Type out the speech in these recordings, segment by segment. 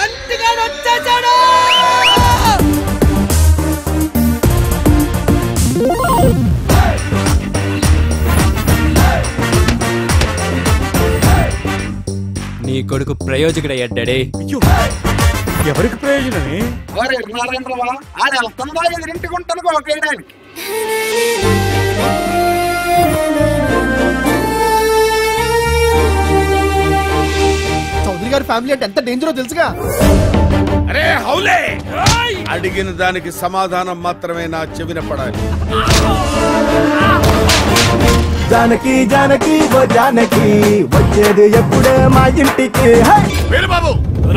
బంటిగాడు వచ్చేసాడు నీ కొడుకు ప్రయోజకుడయ్యా డాడీ ఎవరికి ప్రయోజనమే ఒరే నరేంద్రవా ఆడ వెళ్తుందా ఎదురింటికి ఉంటాను ఒక వేయడానికి చౌదరి గారి ఫ్యామిలీ అంటే ఎంత డేంజరో తెలుసుగా అరే హౌలే అడిగిన దానికి సమాధానం మాత్రమే నా చెవిన పడాలి జానకి జానకి ఓ జానకి వచ్చేది ఎప్పుడే మా ఇంటికి హై! వేలు బాబు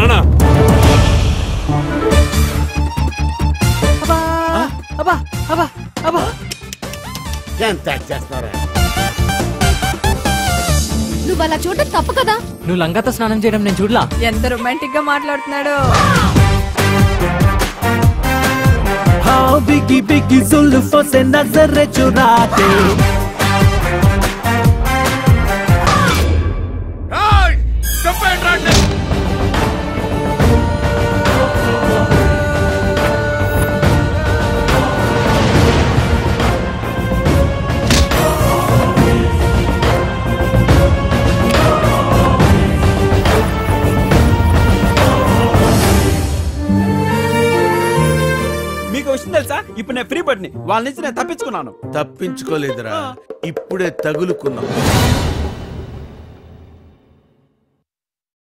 అబ్బా అబ్బా అబ్బా ఎంత చేస్తున్నారా నువ్వు అలా చూడటం తప్పు కదా నువ్వు లంగాతో స్నానం చేయడం నేను చూడలా ఎంత రొమాంటిక్ గా మాట్లాడుతున్నాడు हाँ बिगी बिगी जुल्फों से नजर चुराते మీకు విషయం తెలుసా ఇప్పుడు నేను ఫ్రీ బడ్ని వాళ్ళ నుంచి నేను తప్పించుకున్నాను తప్పించుకోలేదురా ఇప్పుడే తగులుకున్నాం